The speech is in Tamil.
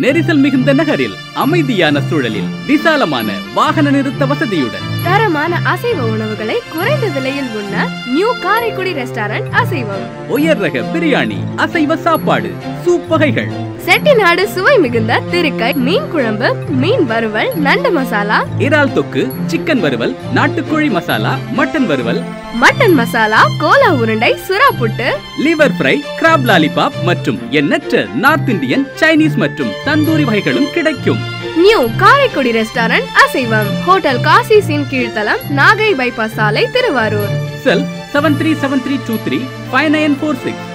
நெரிசல் மிகுந்த நகரில் அமைதியான சூழலில் விசாலமான வாகன நிறுத்த வசதியுடன் தரமான அசைவ உணவுகளை குறைந்த விலையில் உண்ண நியூ காரைக்குடி ரெஸ்டாரண்ட் அசைவம் உயர் ரக பிரியாணி அசைவ சாப்பாடு சூப் வகைகள் செட்டிநாடு சுவை மிகுந்த திருக்கை மீன் குழம்பு மீன் வறுவல் நண்டு மசாலா இறால் தொக்கு சிக்கன் வறுவல் நாட்டுக்கோழி மசாலா மட்டன் வறுவல் மட்டன் மசாலா கோலா உருண்டை சுறா புட்டு லிவர் ஃப்ரை கிராப் லாலிபாப் மற்றும் எண்ணற்ற நார்த் இந்தியன் சைனீஸ் மற்றும் தந்தூரி வகைகளும் கிடைக்கும் நியூ காரைக்குடி ரெஸ்டாரண்ட் அசைவம் ஹோட்டல் காசிஸின் கீழ்த்தலம் நாகை பைபாஸ் சாலை Thiruvarur cell seven three seven three two three five nine four six